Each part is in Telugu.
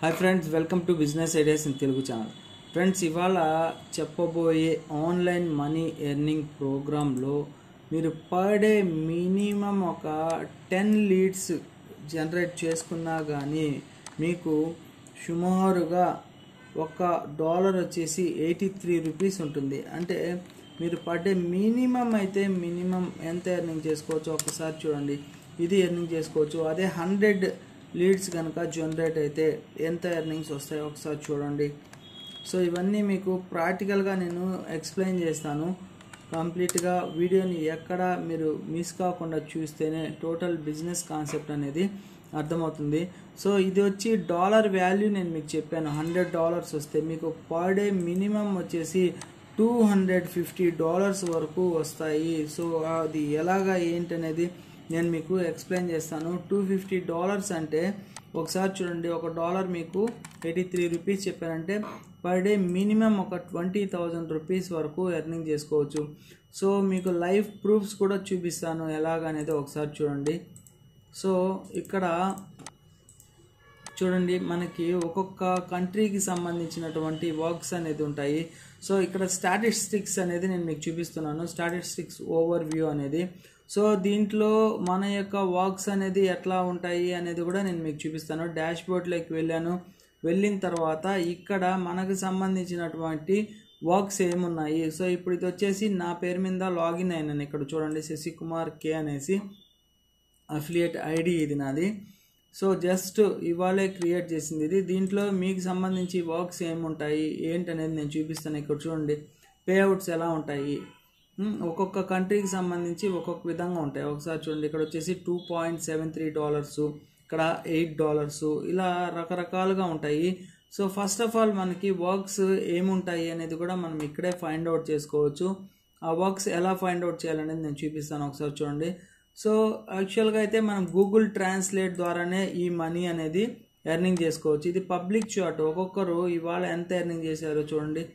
hi friends welcome to business ideas in Telugu channel friends ఇవాళ చెప్పబోయే ఆన్లైన్ మనీ ఎర్నింగ్ ప్రోగ్రాంలో మీరు పర్ డే మినిమం ఒక టెన్ లీడ్స్ జనరేట్ చేసుకున్నా కానీ మీకు సుమారుగా ఒక డాలర్ వచ్చేసి ఎయిటీ త్రీ రూపీస్ ఉంటుంది అంటే మీరు పర్ డే మినిమం అయితే మినిమం ఎంత ఎర్నింగ్ చేసుకోవచ్చు ఒకసారి చూడండి ఇది ఎర్నింగ్ చేసుకోవచ్చు అదే హండ్రెడ్ లీడ్స్ కనుక జనరేట్ అయితే ఎంత ఎర్నింగ్స్ వస్తాయో ఒకసారి చూడండి సో ఇవన్నీ మీకు ప్రాక్టికల్గా నేను ఎక్స్ప్లెయిన్ చేస్తాను కంప్లీట్గా వీడియోని ఎక్కడ మీరు మిస్ కాకుండా చూస్తేనే టోటల్ బిజినెస్ కాన్సెప్ట్ అనేది అర్థమవుతుంది సో ఇది వచ్చి డాలర్ వాల్యూ నేను మీకు చెప్పాను హండ్రెడ్ డాలర్స్ వస్తే మీకు పర్ డే మినిమం వచ్చేసి టూ హండ్రెడ్ ఫిఫ్టీ డాలర్స్ వరకు వస్తాయి సో అది ఎలాగా ఏంటనేది నేను మీకు ఎక్స్ప్లెయిన్ చేస్తాను టూ ఫిఫ్టీ డాలర్స్ అంటే ఒకసారి చూడండి ఒక డాలర్ మీకు ఎయిటీ త్రీ రూపీస్ చెప్పారంటే పర్ డే మినిమం ఒక ట్వంటీ థౌజండ్ రూపీస్ వరకు ఎర్నింగ్ చేసుకోవచ్చు సో మీకు లైవ్ ప్రూఫ్స్ కూడా చూపిస్తాను ఎలాగనేది ఒకసారి చూడండి సో ఇక్కడ చూడండి మనకి ఒక్కొక్క కంట్రీకి సంబంధించినటువంటి వర్క్స్ అనేది ఉంటాయి సో ఇక్కడ స్టాటిస్టిక్స్ అనేది నేను మీకు చూపిస్తున్నాను స్టాటిస్టిక్స్ ఓవర్ వ్యూ అనేది సో దీంట్లో మన యొక్క వర్క్స్ అనేది ఎట్లా ఉంటాయి అనేది కూడా నేను మీకు చూపిస్తాను డాష్ బోర్డ్లోకి వెళ్ళాను వెళ్ళిన తర్వాత ఇక్కడ మనకు సంబంధించినటువంటి వర్క్స్ ఏమున్నాయి సో ఇప్పుడు ఇది వచ్చేసి నా పేరు మీద లాగిన్ అయినాను ఇక్కడ చూడండి శశికుమార్ కే అనేసి అఫిలియేట్ ఐడి ఇది నాది సో జస్ట్ ఇవాళే క్రియేట్ చేసింది ఇది దీంట్లో మీకు సంబంధించి వర్క్స్ ఏముంటాయి ఏంటనేది నేను చూపిస్తాను ఇక్కడ చూడండి పేఅవుట్స్ ఎలా ఉంటాయి ఉమ్, ఒక్కొక్క కంట్రీకి సంబంధించి ఒక్కొక్క విధంగా ఉంటాయి ఒకసారి చూడండి ఇక్కడ వచ్చేసి two point seven three dollars ఇక్కడ ఎయిట్ డాలర్స్ ఇలా రకరకాలుగా ఉంటాయి సో ఫస్ట్ ఆఫ్ ఆల్ మనకి వర్క్స్ ఏముంటాయి అనేది కూడా మనం ఇక్కడే ఫైండ్ అవుట్ చేసుకోవచ్చు ఆ వర్క్స్ ఎలా ఫైండ్ అవుట్ చేయాలనేది నేను చూపిస్తాను ఒకసారి చూడండి సో యాక్చువల్గా అయితే మనం గూగుల్ ట్రాన్స్లేట్ ద్వారానే ఈ మనీ అనేది ఎర్నింగ్ చేసుకోవచ్చు ఇది పబ్లిక్ షాట్ ఒక్కొక్కరు ఇవాళ ఎంత ఎర్నింగ్ చేశారో చూడండి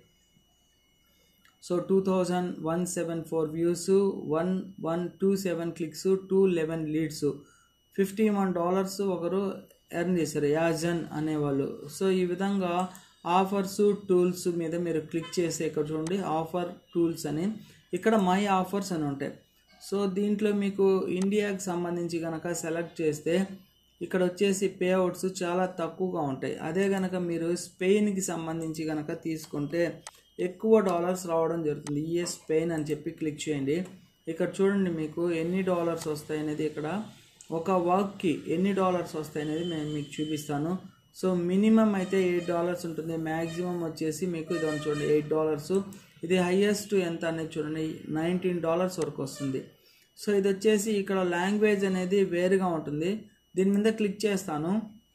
so two thousand one seven four views one one two seven clicks two eleven leads fifty one dollars ఒకరు ఎర్న్ చేశారు యాజన్ అనేవాళ్ళు సో ఈ విధంగా ఆఫర్స్ టూల్స్ మీద మీరు క్లిక్ చేసి ఇక్కడ చూడండి ఆఫర్ టూల్స్ అని ఇక్కడ మై ఆఫర్స్ అని ఉంటాయి సో దీంట్లో మీకు ఇండియాకి సంబంధించి కనుక సెలెక్ట్ చేస్తే ఇక్కడ వచ్చేసి పే అవుట్స్ చాలా తక్కువగా ఉంటాయి అదే కనుక మీరు స్పెయిన్కి సంబంధించి కనుక తీసుకుంటే ఎక్కువ డాలర్స్ రావడం జరుగుతుంది ఈఎస్ స్పెయిన్ అని చెప్పి క్లిక్ చేయండి ఇక్కడ చూడండి మీకు ఎన్ని డాలర్స్ వస్తాయి అనేది ఇక్కడ ఒక వర్క్కి ఎన్ని డాలర్స్ వస్తాయి అనేది నేను మీకు చూపిస్తాను సో మినిమం అయితే ఎయిట్ డాలర్స్ ఉంటుంది మ్యాక్సిమం వచ్చేసి మీకు ఇది ఉంది చూడండి ఎయిట్ డాలర్స్ ఇది హైయెస్ట్ ఎంత అనేది చూడండి నైన్టీన్ డాలర్స్ వరకు వస్తుంది సో ఇది వచ్చేసి ఇక్కడ లాంగ్వేజ్ అనేది వేరుగా ఉంటుంది దీని మీద క్లిక్ చేస్తాను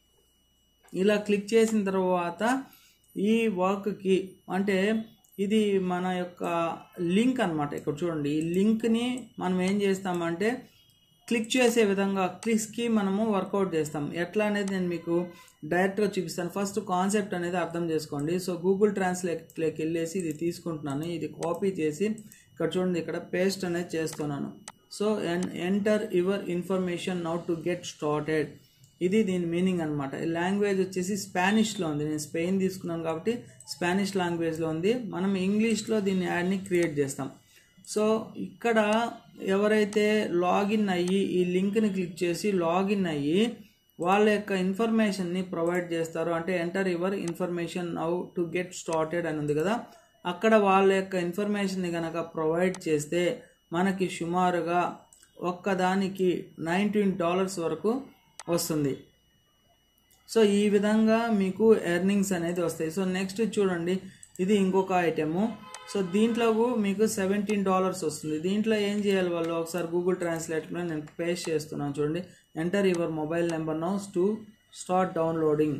ఇలా క్లిక్ చేసిన తర్వాత ఈ వర్క్కి అంటే ఇది మన యొక్క లింక్ అనమాట ఇక్కడ చూడండి ఈ లింక్ని మనం ఏం చేస్తామంటే క్లిక్ చేసే విధంగా క్లిక్స్కి మనము వర్కౌట్ చేస్తాం ఎట్లా అనేది నేను మీకు డైరెక్ట్గా చూపిస్తాను ఫస్ట్ కాన్సెప్ట్ అనేది అర్థం చేసుకోండి సో గూగుల్ ట్రాన్స్లేట్లోకి వెళ్ళేసి ఇది తీసుకుంటున్నాను ఇది కాపీ చేసి ఇక్కడ చూడండి ఇక్కడ పేస్ట్ అనేది చేస్తున్నాను సో ఎన్ enter your information now to get started ఇది దీని మీనింగ్ అనమాట ఈ లాంగ్వేజ్ వచ్చేసి స్పానిష్లో ఉంది నేను స్పెయిన్ తీసుకున్నాను కాబట్టి స్పానిష్ లాంగ్వేజ్లో ఉంది మనం ఇంగ్లీష్లో దీన్ని యాడ్ని క్రియేట్ చేస్తాం సో ఇక్కడ ఎవరైతే లాగిన్ అయ్యి ఈ లింక్ని క్లిక్ చేసి లాగిన్ అయ్యి వాళ్ళ యొక్క ఇన్ఫర్మేషన్ని ప్రొవైడ్ చేస్తారు అంటే enter your information now to get started అని ఉంది కదా అక్కడ వాళ్ళ యొక్క ఇన్ఫర్మేషన్ని కనుక ప్రొవైడ్ చేస్తే మనకి సుమారుగా ఒక్కదానికి నైన్టీన్ డాలర్స్ వరకు వస్తుంది సో ఈ విధంగా మీకు ఎర్నింగ్స్ అనేది వస్తాయి సో నెక్స్ట్ చూడండి ఇది ఇంకొక ఐటెము సో దీంట్లో మీకు సెవెంటీన్ డాలర్స్ వస్తుంది దీంట్లో ఏం చేయాలి వాళ్ళు ఒకసారి గూగుల్ ట్రాన్స్లేట్లో నేను పేస్ట్ చేస్తున్నాను చూడండి enter your mobile number now to start downloading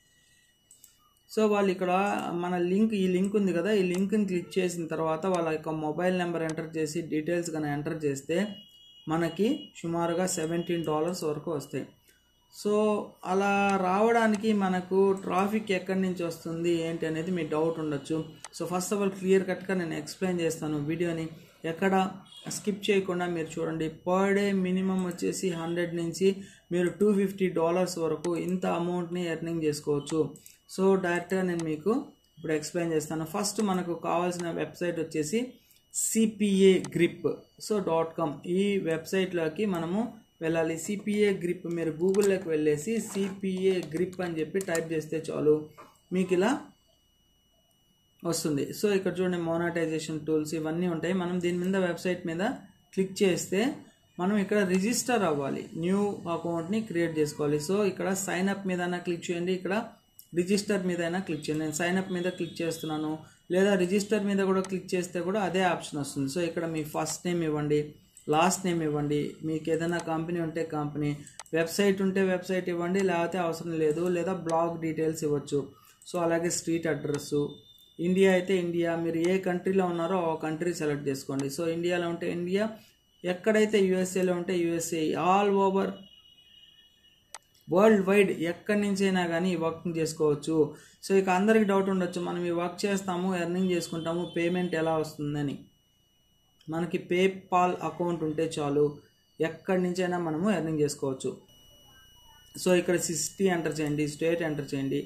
so వాళ్ళు ఇక్కడ మన లింక్ ఈ లింక్ ఉంది కదా ఈ లింక్ని క్లిక్ చేసిన తర్వాత వాళ్ళ యొక్క మొబైల్ నెంబర్ ఎంటర్ చేసి డీటెయిల్స్ కానీ ఎంటర్ చేస్తే మనకి సుమారుగా సెవెంటీన్ డాలర్స్ వరకు వస్తాయి సో అలా రావడానికి మనకు ట్రాఫిక్ ఎక్కడి నుంచి వస్తుంది ఏంటి అనేది మీ డౌట్ ఉండొచ్చు so first of all clear కట్గా నేను ఎక్స్ప్లెయిన్ చేస్తాను వీడియోని ఎక్కడ స్కిప్ చేయకుండా మీరు చూడండి పర్ డే మినిమం వచ్చేసి హండ్రెడ్ నుంచి మీరు టూ ఫిఫ్టీ డాలర్స్ వరకు ఇంత అమౌంట్ని ఎర్నింగ్ చేసుకోవచ్చు సో డైరెక్ట్గా నేను మీకు ఇప్పుడు ఎక్స్ప్లెయిన్ చేస్తాను ఫస్ట్ మనకు కావాల్సిన వెబ్సైట్ వచ్చేసి CPA grip so dot com ఈ వెబ్సైట్లోకి మనము వెళ్ళాలి సిపిఏ గ్రిప్ మీరు గూగుల్లోకి వెళ్ళేసి సిపిఏ గ్రిప్ అని చెప్పి టైప్ చేస్తే చాలు మీకు ఇలా వస్తుంది సో ఇక్కడ చూడండి మోనటైజేషన్ టూల్స్ ఇవన్నీ ఉంటాయి మనం దీని మీద వెబ్సైట్ మీద క్లిక్ చేస్తే మనం ఇక్కడ రిజిస్టర్ అవ్వాలి న్యూ అకౌంట్ని క్రియేట్ చేసుకోవాలి సో ఇక్కడ సైన్ అప్ మీద క్లిక్ చేయండి ఇక్కడ రిజిస్టర్ మీద అయినా క్లిక్ చేయండి నేను సైన్ అప్ మీద క్లిక్ చేస్తున్నాను లేదా రిజిస్టర్ మీద కూడా క్లిక్ చేస్తే కూడా అదే ఆప్షన్ వస్తుంది సో ఇక్కడ మీ ఫస్ట్ నేమ్ ఇవ్వండి లాస్ట్ నేమ్ ఇవ్వండి మీకు ఏదైనా కంపెనీ ఉంటే కంపెనీ వెబ్సైట్ ఉంటే వెబ్సైట్ ఇవ్వండి లేకపోతే అవసరం లేదు లేదా బ్లాగ్ డీటెయిల్స్ ఇవ్వచ్చు సో అలాగే స్ట్రీట్ అడ్రస్సు ఇండియా అయితే ఇండియా మీరు ఏ కంట్రీలో ఉన్నారో ఆ కంట్రీ సెలెక్ట్ చేసుకోండి సో ఇండియాలో ఉంటే ఇండియా ఎక్కడైతే యూఎస్ఏలో ఉంటే USA all over world wide ఎక్కడి నుంచి అయినా కానీ ఈ వర్క్ చేసుకోవచ్చు సో ఇక అందరికి డౌట్ ఉండొచ్చు మనం ఈ వర్క్ చేస్తాము ఎర్నింగ్ చేసుకుంటాము పేమెంట్ ఎలా వస్తుందని మనకి పేపాల్ అకౌంట్ ఉంటే చాలు ఎక్కడి నుంచైనా మనము ఎర్నింగ్ చేసుకోవచ్చు సో ఇక్కడ సిటీ ఎంటర్ చేయండి స్టేట్ ఎంటర్ చేయండి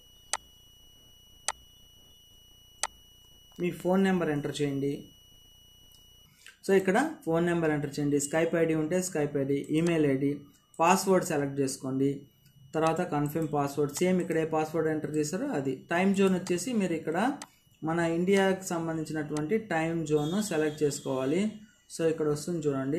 మీ ఫోన్ నెంబర్ ఎంటర్ చేయండి సో ఇక్కడ ఫోన్ నెంబర్ ఎంటర్ చేయండి స్కైప్ ఐడి ఉంటే Skype ID email ID password select చేసుకోండి తర్వాత కన్ఫర్మ్ పాస్వర్డ్ సేమ్ ఇక్కడ ఏ పాస్వర్డ్ ఎంటర్ చేశారో అది టైం జోన్ వచ్చేసి మీరు ఇక్కడ మన ఇండియాకి సంబంధించినటువంటి టైం జోన్ సెలెక్ట్ చేసుకోవాలి సో ఇక్కడ వస్తుంది చూడండి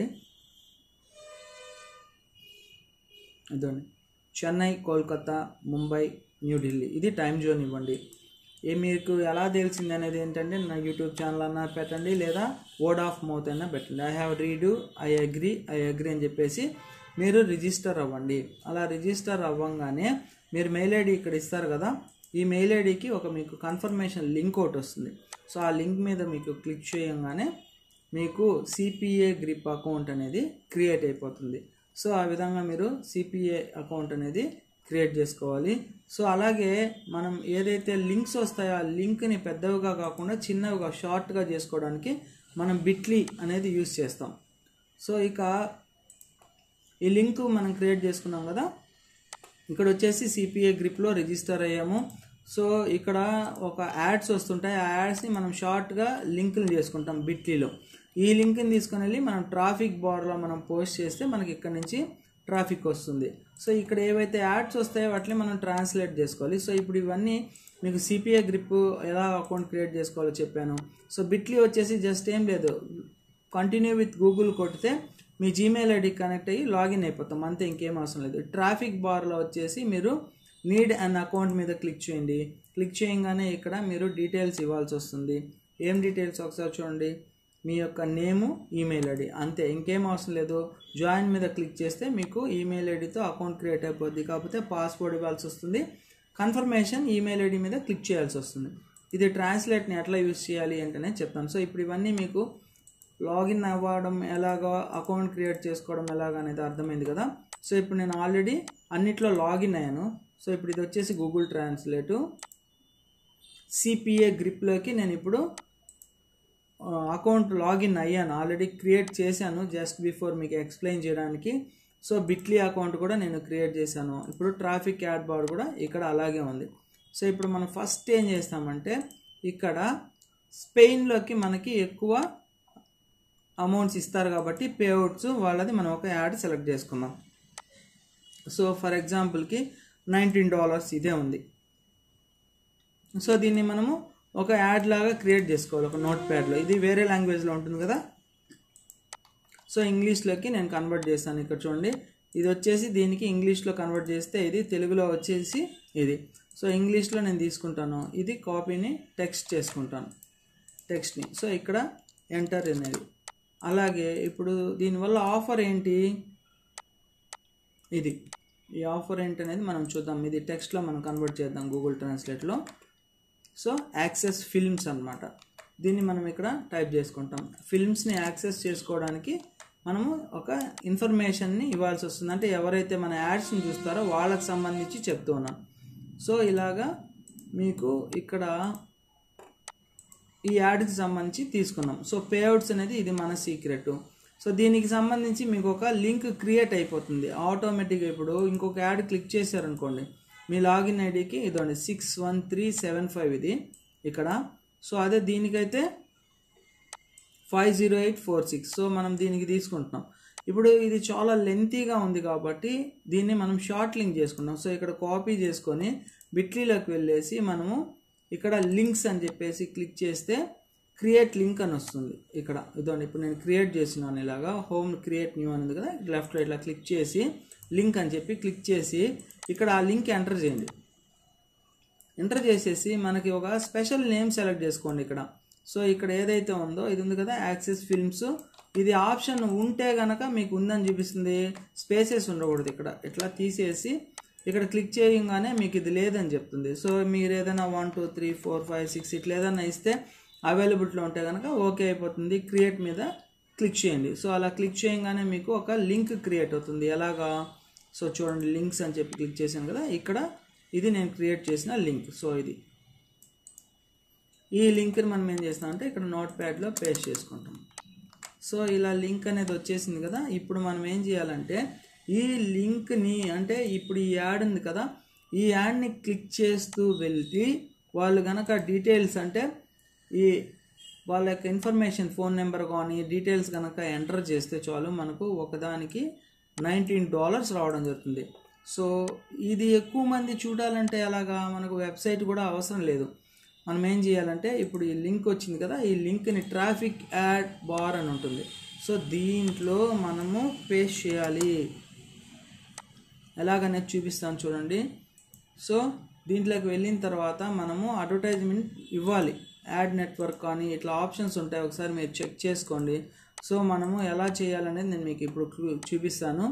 ఇదండి చెన్నై కోల్కతా ముంబై న్యూఢిల్లీ ఇది టైం జోన్ ఇవ్వండి ఏ మీకు ఎలా తెలిసింది అనేది ఏంటంటే నా యూట్యూబ్ ఛానల్ అన్నా పెట్టండి లేదా వర్డ్ ఆఫ్ మౌత్ అయినా పెట్టండి I have read I agree I agree అని చెప్పేసి మీరు రిజిస్టర్ అవ్వండి అలా రిజిస్టర్ అవ్వంగానే మీరు మెయిల్ ఐడి ఇక్కడ ఇస్తారు కదా ఈ మెయిల్ ఐడికి ఒక మీకు కన్ఫర్మేషన్ లింక్ ఒకటి వస్తుంది సో ఆ లింక్ మీద మీకు క్లిక్ చేయగానే మీకు సిపిఏ గ్రిప్ అకౌంట్ అనేది క్రియేట్ అయిపోతుంది సో ఆ విధంగా మీరు సిపిఏ అకౌంట్ అనేది క్రియేట్ చేసుకోవాలి సో అలాగే మనం ఏదైతే లింక్స్ వస్తాయో ఆ లింక్ని పెద్దవిగా కాకుండా చిన్నవిగా షార్ట్గా చేసుకోవడానికి మనం బిట్లీ అనేది యూస్ చేస్తాం సో ఇక ఈ లింక్ మనం క్రియేట్ చేసుకున్నాం కదా ఇక్కడ వచ్చేసి సిపిఏ గ్రిప్లో రిజిస్టర్ అయ్యాము సో ఇక్కడ ఒక యాడ్స్ వస్తుంటాయి ఆ యాడ్స్ని మనం షార్ట్గా లింకులు చేసుకుంటాం బిట్లీలో ఈ లింక్ని తీసుకొని వెళ్ళి మనం ట్రాఫిక్ బార్లో మనం పోస్ట్ చేస్తే మనకి ఇక్కడ నుంచి ట్రాఫిక్ వస్తుంది సో ఇక్కడ ఏవైతే యాడ్స్ వస్తాయో వాటిని మనం ట్రాన్స్లేట్ చేసుకోవాలి సో ఇప్పుడు ఇవన్నీ మీకు సిపిఐ గ్రిప్ ఎలా అకౌంట్ క్రియేట్ చేసుకోవాలో చెప్పాను సో బిట్లీ వచ్చేసి జస్ట్ ఏం లేదు కంటిన్యూ విత్ గూగుల్ కొడితే మీ జీమెయిల్ ఐడి కనెక్ట్ అయ్యి లాగిన్ అయిపోతాం అంతే ఇంకేం అవసరం లేదు ట్రాఫిక్ బార్లో వచ్చేసి మీరు నీడ్ అన్ అకౌంట్ మీద క్లిక్ చేయండి క్లిక్ చేయగానే ఇక్కడ మీరు డీటెయిల్స్ ఇవ్వాల్సి వస్తుంది ఏం డీటెయిల్స్ ఒకసారి చూడండి మీ యొక్క నేము ఈమెయిల్ ఐడి అంతే ఇంకేం అవసరం లేదు జాయిన్ మీద క్లిక్ చేస్తే మీకు ఈమెయిల్ ఐడితో అకౌంట్ క్రియేట్ అయిపోద్ది కాకపోతే పాస్వర్డ్ ఇవ్వాల్సి వస్తుంది కన్ఫర్మేషన్ ఈమెయిల్ ఐడి మీద క్లిక్ చేయాల్సి వస్తుంది ఇది ట్రాన్స్లేట్ని ఎట్లా యూస్ చేయాలి అంటేనే చెప్తాను సో ఇప్పుడు ఇవన్నీ మీకు లాగిన్ అవ్వడం ఎలాగా అకౌంట్ క్రియేట్ చేసుకోవడం ఎలాగా అనేది అర్థమైంది కదా సో ఇప్పుడు నేను ఆల్రెడీ అన్నిట్లో లాగిన్ అయ్యాను సో ఇప్పుడు ఇది వచ్చేసి గూగుల్ ట్రాన్స్లేటు సిపిఏ గ్రిప్లోకి నేను ఇప్పుడు అకౌంట్ లాగిన్ అయ్యాను ఆల్రెడీ క్రియేట్ చేశాను జస్ట్ బిఫోర్ మీకు ఎక్స్ప్లెయిన్ చేయడానికి సో బిట్లీ అకౌంట్ కూడా నేను క్రియేట్ చేశాను ఇప్పుడు ట్రాఫిక్ యాడ్ బార్ కూడా ఇక్కడ అలాగే ఉంది సో ఇప్పుడు మనం ఫస్ట్ ఏం చేస్తామంటే ఇక్కడ స్పెయిన్లోకి మనకి ఎక్కువ అమౌంట్స్ ఇస్తారు కాబట్టి పేఅవుట్స్ వాళ్ళది మనం ఒక యాడ్ సెలెక్ట్ చేసుకుందాం సో ఫర్ ఎగ్జాంపుల్కి నైన్టీన్ డాలర్స్ ఇదే ఉంది సో దీన్ని మనము ఒక యాడ్ లాగా క్రియేట్ చేసుకోవాలి ఒక నోట్ ప్యాడ్లో ఇది వేరే లాంగ్వేజ్లో ఉంటుంది కదా సో ఇంగ్లీష్లోకి నేను కన్వర్ట్ చేస్తాను ఇక్కడ చూడండి ఇది వచ్చేసి దీనికి ఇంగ్లీష్లో కన్వర్ట్ చేస్తే ఇది తెలుగులో వచ్చేసి ఇది సో ఇంగ్లీష్లో నేను తీసుకుంటాను ఇది కాపీని టెక్స్ట్ చేసుకుంటాను టెక్స్ట్ని సో ఇక్కడ ఎంటర్ అనేది అలాగే ఇప్పుడు దీనివల్ల ఆఫర్ ఏంటి ఇది ఈ ఆఫర్ ఏంటి అనేది మనం చూద్దాం ఇది టెక్స్ట్లో మనం కన్వర్ట్ చేద్దాం గూగుల్ ట్రాన్స్లేట్లో సో యాక్సెస్ ఫిల్మ్స్ అనమాట దీన్ని మనం ఇక్కడ టైప్ చేసుకుంటాం ఫిల్మ్స్ని యాక్సెస్ చేసుకోవడానికి మనము ఒక ఇన్ఫర్మేషన్ని ఇవ్వాల్సి వస్తుంది అంటే ఎవరైతే మన యాడ్స్ని చూస్తారో వాళ్ళకి సంబంధించి చెప్తూ ఉన్నాం సో ఇలాగా మీకు ఇక్కడ ఈ యాడ్కి సంబంధించి తీసుకున్నాం సో పేఅవుట్స్ అనేది ఇది మన సీక్రెట్ సో దీనికి సంబంధించి మీకు ఒక లింక్ క్రియేట్ అయిపోతుంది ఆటోమేటిక్గా ఇప్పుడు ఇంకొక యాడ్ క్లిక్ చేశారనుకోండి మీ లాగిన్ ఐడికి ఇదండి six one three seven five ఇది ఇక్కడ సో అదే దీనికైతే five zero eight four six so మనం దీనికి తీసుకుంటున్నాం ఇప్పుడు ఇది చాలా లెంతీగా ఉంది కాబట్టి దీన్ని మనం షార్ట్ లింక్ చేసుకున్నాం సో ఇక్కడ కాపీ చేసుకొని బిట్లీలోకి వెళ్ళేసి మనము ఇక్కడ లింక్స్ అని చెప్పేసి క్లిక్ చేస్తే క్రియేట్ లింక్ అని వస్తుంది ఇక్కడ ఇదండి ఇప్పుడు నేను క్రియేట్ చేసినాను ఇలాగా హోమ్ క్రియేట్ న్యూ అని ఉంది కదా లెఫ్ట్లో ఇట్లా క్లిక్ చేసి లింక్ అని చెప్పి క్లిక్ చేసి ఇక్కడ ఆ లింక్ ఎంటర్ చేయండి ఎంటర్ చేసేసి మనకి ఒక స్పెషల్ నేమ్ సెలెక్ట్ చేసుకోండి ఇక్కడ సో ఇక్కడ ఏదైతే ఉందో ఇది ఉంది కదా యాక్సెస్ ఫిల్మ్స్ ఇది ఆప్షన్ ఉంటే గనక మీకు ఉందని చూపిస్తుంది స్పేసెస్ ఉండకూడదు ఇక్కడ ఇట్లా తీసేసి ఇక్కడ క్లిక్ చేయగానే మీకు ఇది లేదని చెప్తుంది సో మీరు ఏదైనా one two three four five six ఇట్లా ఏదైనా ఇస్తే అవైలబిలిటీలో ఉంటే కనుక ఓకే అయిపోతుంది క్రియేట్ మీద క్లిక్ చేయండి సో అలా క్లిక్ చేయగానే మీకు ఒక లింక్ క్రియేట్ అవుతుంది ఎలాగా సో చూడండి లింక్స్ అని చెప్పి క్లిక్ చేశాను కదా ఇక్కడ ఇది నేను క్రియేట్ చేసిన లింక్ సో ఇది ఈ లింక్ని మనం ఏం చేస్తాం అంటే ఇక్కడ నోట్ ప్యాడ్లో పేస్ట్ చేసుకుంటాం సో ఇలా లింక్ అనేది వచ్చేసింది కదా ఇప్పుడు మనం ఏం చేయాలంటే ఈ లింక్ని అంటే ఇప్పుడు ఈ యాడ్ ఉంది కదా ఈ యాడ్ని క్లిక్ చేస్తూ వెళ్తే వాళ్ళు కనుక డీటెయిల్స్ అంటే ఈ వాళ్ళ యొక్క ఇన్ఫర్మేషన్ ఫోన్ నెంబర్ కానీ డీటెయిల్స్ కనుక ఎంటర్ చేస్తే చాలు మనకు ఒకదానికి నైన్టీన్ డాలర్స్ రావడం జరుగుతుంది సో ఇది ఎక్కువ మంది చూడాలంటే ఎలాగా మనకు వెబ్సైట్ కూడా అవసరం లేదు మనం ఏం చేయాలంటే ఇప్పుడు ఈ లింక్ వచ్చింది కదా ఈ లింక్ని ట్రాఫిక్ యాడ్ బార్ అని ఉంటుంది సో దీంట్లో మనము పేస్ట్ చేయాలి ఎలాగనేది చూపిస్తాను చూడండి సో దీంట్లోకి వెళ్ళిన తర్వాత మనము అడ్వర్టైజ్మెంట్ ఇవ్వాలి యాడ్ నెట్వర్క్ కానీ ఇట్లా ఆప్షన్స్ ఉంటాయి ఒకసారి మీరు చెక్ చేసుకోండి సో మనము ఎలా చేయాలనేది నేను మీకు ఇప్పుడు క్లూ- చూపిస్తాను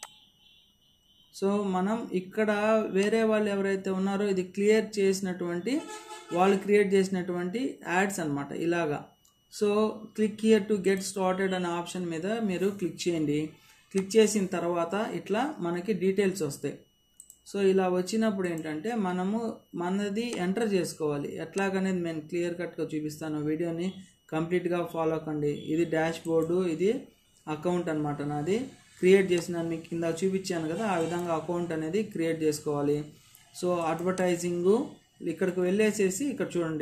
సో మనం ఇక్కడ వేరే వాళ్ళు ఎవరైతే ఉన్నారో ఇది క్లియర్ చేసినటువంటి వాళ్ళు క్రియేట్ చేసినటువంటి యాడ్స్ అన్నమాట ఇలాగా so click here to get started అనే ఆప్షన్ మీద మీరు క్లిక్ చేయండి క్లిక్ చేసిన తర్వాత ఇట్లా మనకి డీటెయిల్స్ వస్తాయి సో ఇలా వచ్చినప్పుడు ఏంటంటే మనము మనది ఎంటర్ చేసుకోవాలి ఎట్లాగనేది నేను క్లియర్ కట్గా చూపిస్తాను వీడియోని కంప్లీట్గా ఫాలో కండి ఇది డాష్ బోర్డు ఇది అకౌంట్ అనమాట నాది క్రియేట్ చేసిన మీకు కింద చూపించాను కదా ఆ విధంగా అకౌంట్ అనేది క్రియేట్ చేసుకోవాలి సో అడ్వర్టైజింగ్ ఇక్కడికి వెళ్ళేసేసి ఇక్కడ చూడండి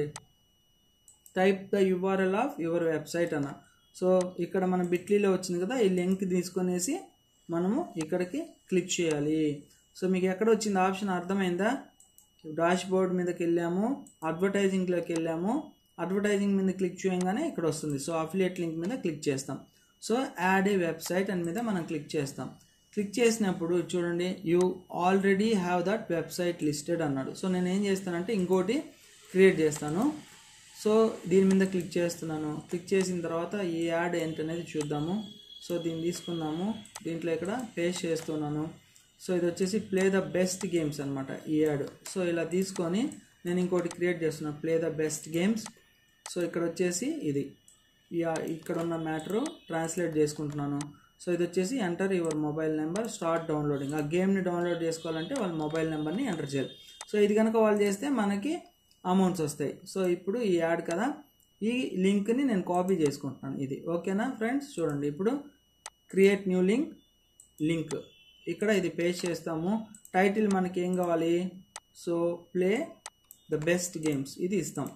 type the URL of your website అన్న సో ఇక్కడ మన బిట్లీలో వచ్చింది కదా ఈ లింక్ తీసుకొనేసి మనము ఇక్కడికి క్లిక్ చేయాలి సో మీకు ఎక్కడ వచ్చింది ఆప్షన్ అర్థమైందా డాష్ బోర్డ్ మీదకి వెళ్ళాము అడ్వర్టైజింగ్లోకి వెళ్ళాము అడ్వర్టైజింగ్ మీద క్లిక్ చేయగానే ఇక్కడ వస్తుంది సో అఫిలియేట్ లింక్ మీద క్లిక్ చేస్తాం సో యాడ్ ఏ వెబ్సైట్ అని మీద మనం క్లిక్ చేస్తాం క్లిక్ చేసినప్పుడు చూడండి you already have that website listed అన్నాడు సో నేను ఏం చేస్తానంటే ఇంకోటి క్రియేట్ చేస్తాను సో దీని మీద క్లిక్ చేస్తున్నాను క్లిక్ చేసిన తర్వాత ఈ యాడ్ ఏంటనేది చూద్దాము సో దీన్ని తీసుకున్నాము దీంట్లో ఇక్కడ పేస్ట్ చేస్తున్నాను సో ఇది వచ్చేసి ప్లే ద బెస్ట్ గేమ్స్ అనమాట ఈ యాడ్ సో ఇలా తీసుకొని నేను ఇంకోటి క్రియేట్ చేస్తున్నాను play the best games so ఇక్కడ వచ్చేసి ఇది ఈ ఆ- ఇక్కడ ఉన్న మ్యాటరు ట్రాన్స్లేట్ చేసుకుంటున్నాను సో ఇది వచ్చేసి enter your mobile number start downloading ఆ గేమ్ని డౌన్లోడ్ చేసుకోవాలంటే వాళ్ళ మొబైల్ నెంబర్ని ఎంటర్ చేయాలి సో ఇది కనుక వాళ్ళు చేస్తే మనకి అమౌంట్స్ వస్తాయి సో ఇప్పుడు ఈ యాడ్ కదా ఈ లింక్ని నేను కాపీ చేసుకుంటున్నాను ఇది ఓకేనా ఫ్రెండ్స్ చూడండి ఇప్పుడు క్రియేట్ న్యూ లింక్ లింక్ ఇక్కడ ఇది పేస్ట్ చేస్తాము టైటిల్ మనకి ఏం కావాలి so play the best games ఇది ఇస్తాం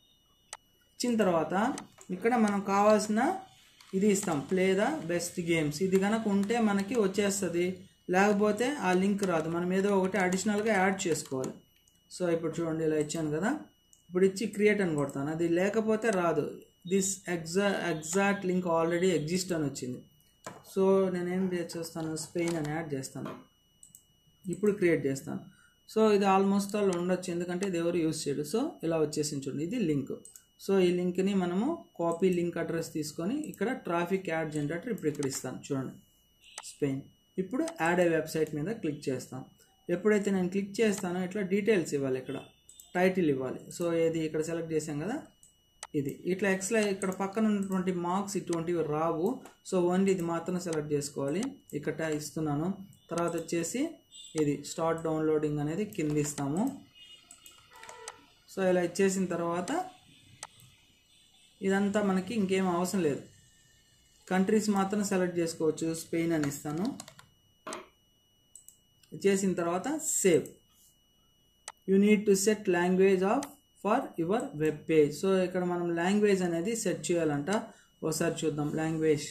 ఇచ్చిన తర్వాత ఇక్కడ మనం కావాల్సిన ఇది ఇస్తాం ప్లే ద బెస్ట్ గేమ్స్ ఇది కనుక ఉంటే మనకి వచ్చేస్తుంది లేకపోతే ఆ లింక్ రాదు మనం ఏదో ఒకటి అడిషనల్గా యాడ్ చేసుకోవాలి సో ఇప్పుడు చూడండి ఇలా ఇచ్చాను కదా ఇప్పుడు ఇచ్చి క్రియేట్ అని కొడతాను అది లేకపోతే రాదు this exa exact link already exist అని వచ్చింది సో నేనేం చేస్తాను స్పెయిన్ అని యాడ్ చేస్తాను ఇప్పుడు క్రియేట్ చేస్తాను సో ఇది ఆల్మోస్ట్ ఆల్ ఉండొచ్చు ఎందుకంటే ఇది ఎవరు యూస్ చేయడు సో ఇలా వచ్చేసింది చూడండి ఇది లింక్ సో ఈ లింక్ని మనము కాపీ లింక్ అడ్రస్ తీసుకొని ఇక్కడ ట్రాఫిక్ యాడ్ జనరేటర్ ఇప్పుడు ఇక్కడ ఇస్తాను చూడండి స్పెయిన్ ఇప్పుడు యాడ్ ఏ వెబ్సైట్ మీద క్లిక్ చేస్తాం ఎప్పుడైతే నేను క్లిక్ చేస్తానో ఇట్లా డీటెయిల్స్ ఇవ్వాలి ఇక్కడ టైటిల్ ఇవ్వాలి సో ఏది ఇక్కడ సెలెక్ట్ చేసాం కదా ఇది ఇట్లా ఎక్స్లా ఇక్కడ పక్కన ఉన్నటువంటి మార్క్స్ ఇటువంటివి రావు సో ఓన్లీ ఇది మాత్రం సెలెక్ట్ చేసుకోవాలి ఇక్కడ ఇస్తున్నాను తర్వాత వచ్చేసి ఇది స్టార్ట్ డౌన్లోడింగ్ అనేది కింద ఇస్తాము సో ఇలా ఇచ్చేసిన తర్వాత ఇదంతా మనకి ఇంకేం అవసరం లేదు కంట్రీస్ మాత్రం సెలెక్ట్ చేసుకోవచ్చు స్పెయిన్ అని ఇస్తాను చేసిన తర్వాత save you need to set language of for your web page so ఇక్కడ మనం లాంగ్వేజ్ అనేది సెట్ చేయాలంట ఒకసారి చూద్దాం language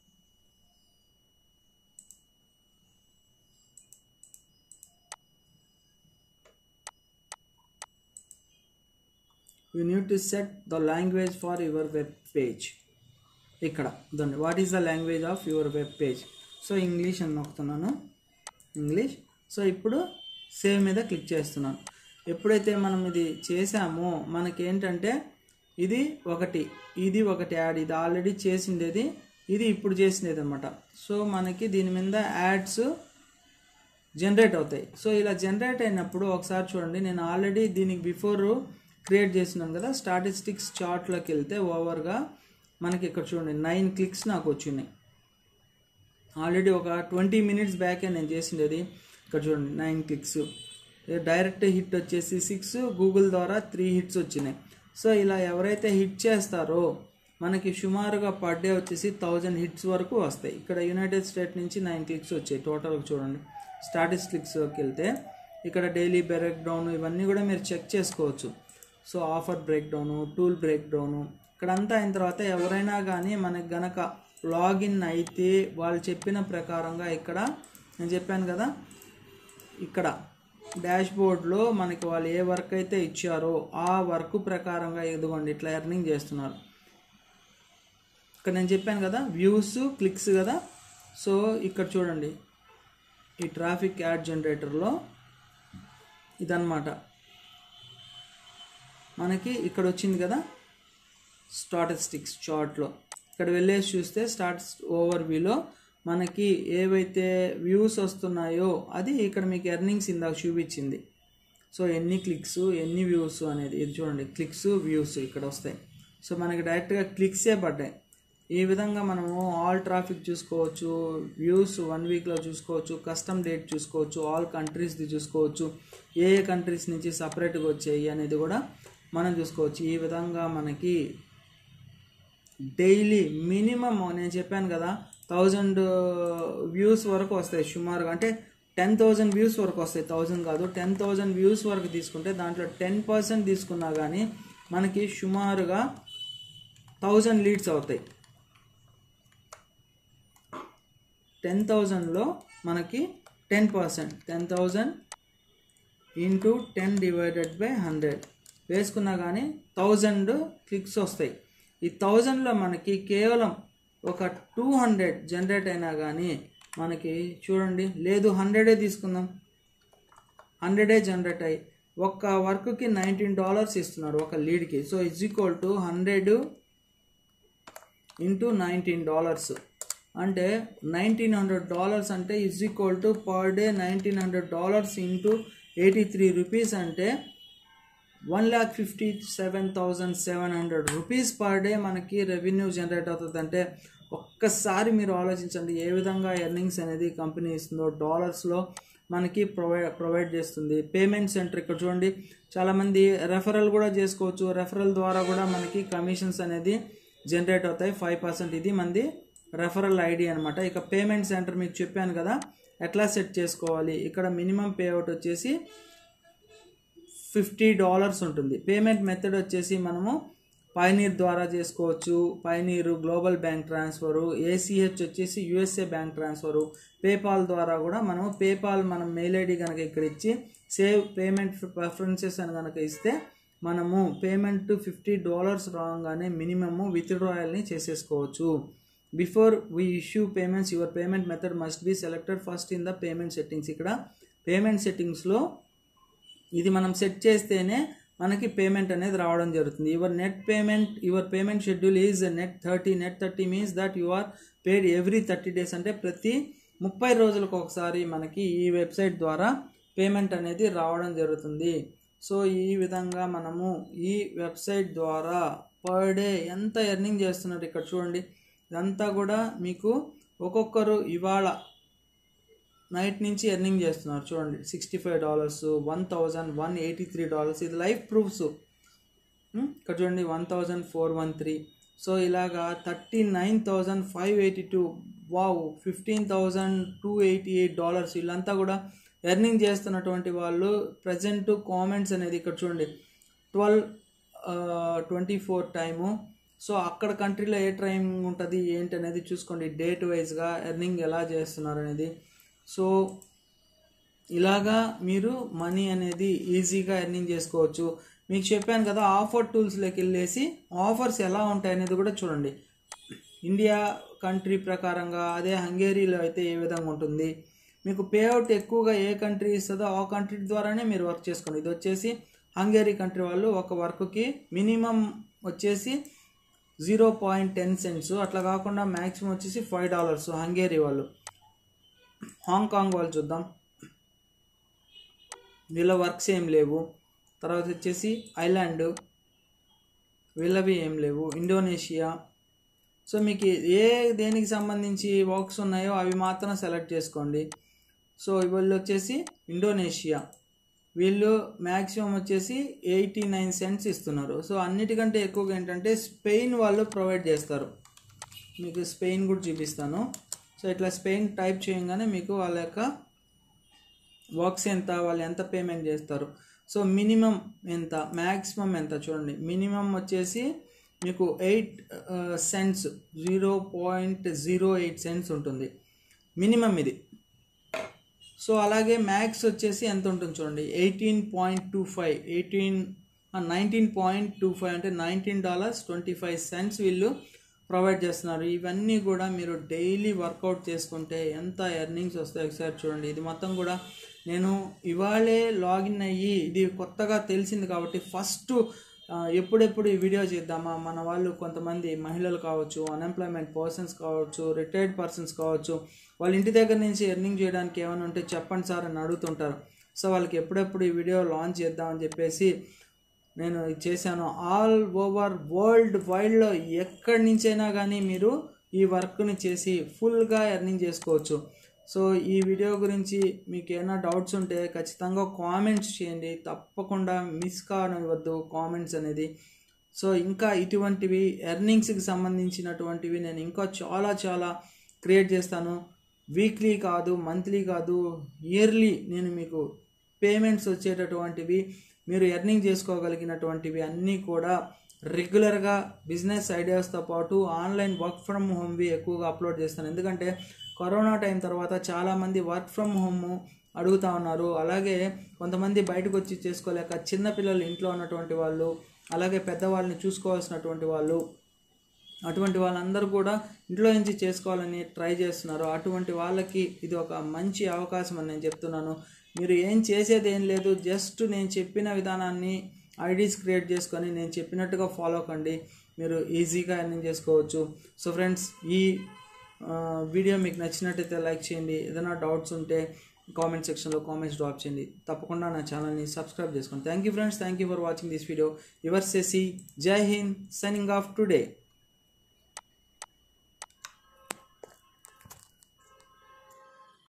you need to set the language for your web page ఇక్కడ దాన్ని what is the language of your web page so English అని నొక్కుతున్నాను ఇంగ్లీష్ సో ఇప్పుడు సేవ్ మీద క్లిక్ చేస్తున్నాను ఎప్పుడైతే మనం ఇది చేసామో మనకి ఏంటంటే ఇది ఒకటి ఇది ఒకటి యాడ్ ఇది ఆల్రెడీ చేసిండేది ఇది ఇప్పుడు చేసిండేది అనమాట సో మనకి దీని మీద యాడ్స్ జనరేట్ అవుతాయి సో ఇలా జనరేట్ అయినప్పుడు ఒకసారి చూడండి నేను ఆల్రెడీ దీనికి బిఫోర్ క్రియేట్ చేసినాను కదా స్టాటిస్టిక్స్ చార్ట్లోకి వెళ్తే ఓవర్గా మనకి ఇక్కడ చూడండి నైన్ క్లిక్స్ నాకు వచ్చినాయి ఆల్రెడీ ఒక ట్వంటీ మినిట్స్ బ్యాకే నేను చేసిండేది ఇక్కడ చూడండి నైన్ క్లిక్స్ డైరెక్ట్ హిట్ వచ్చేసి సిక్స్ గూగుల్ ద్వారా త్రీ హిట్స్ వచ్చినాయి సో ఇలా ఎవరైతే హిట్ చేస్తారో మనకి సుమారుగా పర్ డే వచ్చేసి థౌజండ్ హిట్స్ వరకు వస్తాయి ఇక్కడ యునైటెడ్ స్టేట్ నుంచి నైన్ క్లిక్స్ వచ్చాయి టోటల్గా చూడండి స్టాటిస్టిక్స్లోకి వెళ్తే ఇక్కడ డైలీ బ్రేక్ డౌన్ ఇవన్నీ కూడా మీరు చెక్ చేసుకోవచ్చు so offer break down tool break down ఇక్కడంతా అయిన తర్వాత ఎవరైనా కానీ మనకి గనక లాగిన్ అయితే వాళ్ళు చెప్పిన ప్రకారంగా ఇక్కడ నేను చెప్పాను కదా ఇక్కడ డాష్ బోర్డ్లో మనకి వాళ్ళు ఏ వర్క్ అయితే ఇచ్చారో ఆ వర్క్ ప్రకారంగా ఎదుగోండి ఇట్లా ఎర్నింగ్ చేస్తున్నారు ఇక్కడ నేను చెప్పాను కదా వ్యూస్ క్లిక్స్ కదా సో ఇక్కడ చూడండి ఈ ట్రాఫిక్ యాడ్ జనరేటర్లో ఇదన్నమాట మనకి ఇక్కడ వచ్చింది కదా స్టాటిస్టిక్స్ చార్ట్లో ఇక్కడ వెళ్ళేసి చూస్తే స్టాట్స్ ఓవర్ వ్యూలో మనకి ఏవైతే వ్యూస్ వస్తున్నాయో అది ఇక్కడ మీకు ఎర్నింగ్స్ ఇందాక చూపించింది సో ఎన్ని క్లిక్స్ ఎన్ని వ్యూస్ అనేది ఇది చూడండి క్లిక్స్ వ్యూస్ ఇక్కడ వస్తాయి సో మనకి డైరెక్ట్గా క్లిక్సే పడ్డాయి ఈ విధంగా మనము ఆల్ ట్రాఫిక్ చూసుకోవచ్చు వ్యూస్ వన్ వీక్లో చూసుకోవచ్చు కస్టమ్ డేట్ చూసుకోవచ్చు ఆల్ కంట్రీస్ది చూసుకోవచ్చు ఏ ఏ కంట్రీస్ నుంచి సపరేట్గా వచ్చాయి అనేది కూడా మనం చూసుకోవచ్చు ఈ విధంగా మనకి డైలీ మినిమం నేను చెప్పాను కదా థౌజండ్ వ్యూస్ వరకు వస్తాయి సుమారుగా అంటే టెన్ థౌజండ్ వ్యూస్ వరకు వస్తాయి థౌజండ్ కాదు టెన్ థౌజండ్ వ్యూస్ వరకు తీసుకుంటే దాంట్లో టెన్ పర్సెంట్ తీసుకున్నా కానీ మనకి సుమారుగా థౌజండ్ లీడ్స్ అవుతాయి టెన్ థౌజండ్లో మనకి ten percent ten thousand into ten divided by hundred వేసుకున్నా కానీ థౌజండ్ క్లిక్స్ వస్తాయి ఈ థౌజండ్లో మనకి కేవలం ఒక టూ హండ్రెడ్ జనరేట్ అయినా కానీ మనకి చూడండి లేదు హండ్రెడే తీసుకుందాం హండ్రెడే జనరేట్ అయ్యి ఒక్క వర్క్కి నైన్టీన్ డాలర్స్ ఇస్తున్నారు ఒక లీడ్కి so is equal to hundred into nineteen dollars అంటే నైన్టీన్ హండ్రెడ్ డాలర్స్ అంటే is equal to per day nineteen hundred dollars into eighty three rupees అంటే one lakh fifty seven thousand seven hundred rupees per day మనకి రెవెన్యూ జనరేట్ అవుతుంది అంటే ఒక్కసారి మీరు ఆలోచించండి ఏ విధంగా ఎర్నింగ్స్ అనేది కంపెనీ ఇస్తుందో డాలర్స్లో మనకి ప్రొవైడ్ ప్రొవైడ్ చేస్తుంది పేమెంట్ సెంటర్ ఇక్కడ చూడండి చాలామంది రెఫరల్ కూడా చేసుకోవచ్చు రెఫరల్ ద్వారా కూడా మనకి కమిషన్స్ అనేది జనరేట్ అవుతాయి ఫైవ్ పర్సెంట్ ఇది మంది రెఫరల్ ఐడి అనమాట ఇక పేమెంట్ సెంటర్ మీకు చెప్పాను కదా ఎట్లా సెట్ చేసుకోవాలి ఇక్కడ మినిమం పేఅవుట్ వచ్చేసి ఫిఫ్టీ డాలర్స్ ఉంటుంది పేమెంట్ మెథడ్ వచ్చేసి మనము పైనీర్ ద్వారా చేసుకోవచ్చు Payoneer global bank transfer ACH వచ్చేసి యుఎస్ఏ బ్యాంక్ ట్రాన్స్ఫరు పేపాల్ ద్వారా కూడా మనము పేపాల్ మనం మెయిల్ ఐడి కనుక ఇక్కడ ఇచ్చి సేవ్ పేమెంట్ ప్రిఫరెన్సెస్ అని కనుక ఇస్తే మనము పేమెంట్ ఫిఫ్టీ డాలర్స్ రాగానే మినిమము విత్డ్రాయల్ని చేసేసుకోవచ్చు before we issue payments your payment method must be selected first in the payment settings ఇక్కడ పేమెంట్ సెట్టింగ్స్లో ఇది మనం సెట్ చేస్తేనే మనకి పేమెంట్ అనేది రావడం జరుగుతుంది your net payment your payment schedule is net thirty net thirty means that you are paid every thirty days అంటే ప్రతి ముప్పై రోజులకు ఒకసారి మనకి ఈ వెబ్సైట్ ద్వారా పేమెంట్ అనేది రావడం జరుగుతుంది సో ఈ విధంగా మనము ఈ వెబ్సైట్ ద్వారా పర్ డే ఎంత ఎర్నింగ్ చేస్తున్నారు ఇక్కడ చూడండి ఇదంతా కూడా మీకు ఒక్కొక్కరు ఇవాళ నైట్ నుంచి ఎర్నింగ్ చేస్తున్నారు చూడండి sixty five dollars one thousand one eighty three dollars ఇది లైఫ్ ప్రూఫ్స్ ఇక్కడ చూడండి one thousand four one three so ఇలాగా thirty nine thousand five eighty two wow fifteen thousand two eighty eight dollars వీళ్ళంతా కూడా ఎర్నింగ్ చేస్తున్నటువంటి వాళ్ళు ప్రజెంట్ కామెంట్స్ అనేది ఇక్కడ చూడండి twelve twenty four time so అక్కడ కంట్రీలో ఏ టైం ఉంటుంది ఏంటి అనేది చూసుకోండి డేట్ వైజ్గా ఎర్నింగ్ ఎలా చేస్తున్నారు అనేది సో ఇలాగా మీరు మనీ అనేది ఈజీగా ఎర్నింగ్ చేసుకోవచ్చు మీకు చెప్పాను కదా ఆఫర్ టూల్స్లోకి వెళ్ళేసి ఆఫర్స్ ఎలా ఉంటాయి అనేది కూడా చూడండి ఇండియా కంట్రీ ప్రకారంగా అదే హంగేరీలో అయితే ఏ విధంగా ఉంటుంది మీకు పేఅవుట్ ఎక్కువగా ఏ కంట్రీ ఇస్తుందో ఆ కంట్రీ ద్వారానే మీరు వర్క్ చేసుకోండి ఇది వచ్చేసి హంగేరీ కంట్రీ వాళ్ళు ఒక వర్క్కి మినిమం వచ్చేసి జీరో పాయింట్ టెన్ సెంట్స్ అట్లా కాకుండా మ్యాక్సిమం వచ్చేసి ఫైవ్ డాలర్స్ హంగేరీ వాళ్ళు హాంకాంగ్ వాళ్ళు చూద్దాం వీళ్ళ వర్క్స్ ఏం లేవు తర్వాత వచ్చేసి ఐలాండ్ వీళ్ళవి ఏం లేవు ఇండోనేషియా సో మీకు ఏ దేనికి సంబంధించి వర్క్స్ ఉన్నాయో అవి మాత్రం సెలెక్ట్ చేసుకోండి సో వీళ్ళు వచ్చేసి ఇండోనేషియా వీళ్ళు మ్యాక్సిమం వచ్చేసి ఎయిటీ నైన్ సెంట్స్ ఇస్తున్నారు సో అన్నిటికంటే ఎక్కువగా ఏంటంటే స్పెయిన్ వాళ్ళు ప్రొవైడ్ చేస్తారు మీకు స్పెయిన్ కూడా చూపిస్తాను సో ఇట్లా స్పెయిన్ టైప్ చేయగానే మీకు వాళ్ళ యొక్క వర్క్స్ ఎంత వాళ్ళు ఎంత పేమెంట్ చేస్తారు సో మినిమం ఎంత మ్యాక్సిమం ఎంత చూడండి మినిమం వచ్చేసి మీకు eight cents zero point zero eight cents ఉంటుంది మినిమం ఇది సో అలాగే మ్యాక్స్ వచ్చేసి ఎంత ఉంటుంది చూడండి eighteen point two five eighteen nineteen point two five అంటే nineteen dollars twenty five cents వీళ్ళు ప్రొవైడ్ చేస్తున్నారు ఇవన్నీ కూడా మీరు డైలీ వర్కౌట్ చేసుకుంటే ఎంత ఎర్నింగ్స్ వస్తాయి ఒకసారి చూడండి ఇది మొత్తం కూడా నేను ఇవాళే లాగిన్ అయ్యి ఇది కొత్తగా తెలిసింది కాబట్టి ఫస్ట్ ఎప్పుడెప్పుడు ఈ వీడియో చేద్దామా మన వాళ్ళు కొంతమంది మహిళలు కావచ్చు అన్ఎంప్లాయ్మెంట్ పర్సన్స్ కావచ్చు రిటైర్డ్ పర్సన్స్ కావచ్చు వాళ్ళ ఇంటి దగ్గర నుంచి ఎర్నింగ్ చేయడానికి ఏమైనా ఉంటే చెప్పండి సార్ అని అడుగుతుంటారు సో వాళ్ళకి ఎప్పుడెప్పుడు ఈ వీడియో లాంచ్ చేద్దామని చెప్పేసి నేను ఇది చేశాను ఆల్ ఓవర్ వరల్డ్ వైడ్లో ఎక్కడి నుంచైనా కానీ మీరు ఈ వర్క్ని చేసి ఫుల్గా ఎర్నింగ్ చేసుకోవచ్చు సో ఈ వీడియో గురించి మీకు ఏమైనా డౌట్స్ ఉంటే ఖచ్చితంగా కామెంట్స్ చేయండి తప్పకుండా మిస్ కానివ్వద్దు కామెంట్స్ అనేది సో ఇంకా ఇటువంటివి ఎర్నింగ్స్కి సంబంధించినటువంటివి నేను ఇంకా చాలా చాలా క్రియేట్ చేస్తాను వీక్లీ కాదు మంత్లీ కాదు ఇయర్లీ నేను మీకు పేమెంట్స్ వచ్చేటటువంటివి మీరు ఎర్నింగ్ చేసుకోగలిగినటువంటివి అన్నీ కూడా రెగ్యులర్గా బిజినెస్ ఐడియాస్తో పాటు ఆన్లైన్ వర్క్ ఫ్రమ్ హోమ్వి ఎక్కువగా అప్లోడ్ చేస్తాను ఎందుకంటే కరోనా టైం తర్వాత చాలామంది వర్క్ ఫ్రమ్ హోమ్ అడుగుతా ఉన్నారు అలాగే కొంతమంది బయటకు వచ్చి చేసుకోలేక చిన్నపిల్లలు ఇంట్లో ఉన్నటువంటి వాళ్ళు అలాగే పెద్దవాళ్ళని చూసుకోవాల్సినటువంటి వాళ్ళు అటువంటి వాళ్ళందరూ కూడా ఇంట్లో నుంచి చేసుకోవాలని ట్రై చేస్తున్నారు అటువంటి వాళ్ళకి ఇది ఒక మంచి అవకాశం అని నేను చెప్తున్నాను మీరు ఏం చేసేది ఏం లేదు జస్ట్ నేను చెప్పిన విధానాన్ని ఐడీస్ క్రియేట్ చేసుకొని నేను చెప్పినట్టుగా ఫాలో కండి మీరు ఈజీగా ఎర్నింగ్ చేసుకోవచ్చు సో ఫ్రెండ్స్ ఈ వీడియో మీకు నచ్చినట్టయితే లైక్ చేయండి ఏదైనా డౌట్స్ ఉంటే కామెంట్ సెక్షన్లో కామెంట్స్ డ్రాప్ చేయండి తప్పకుండా నా ఛానల్ని సబ్స్క్రైబ్ చేసుకోండి thank you friends thank you for watching this video your సెసి జై హింద్ సైనింగ్ ఆఫ్ టుడే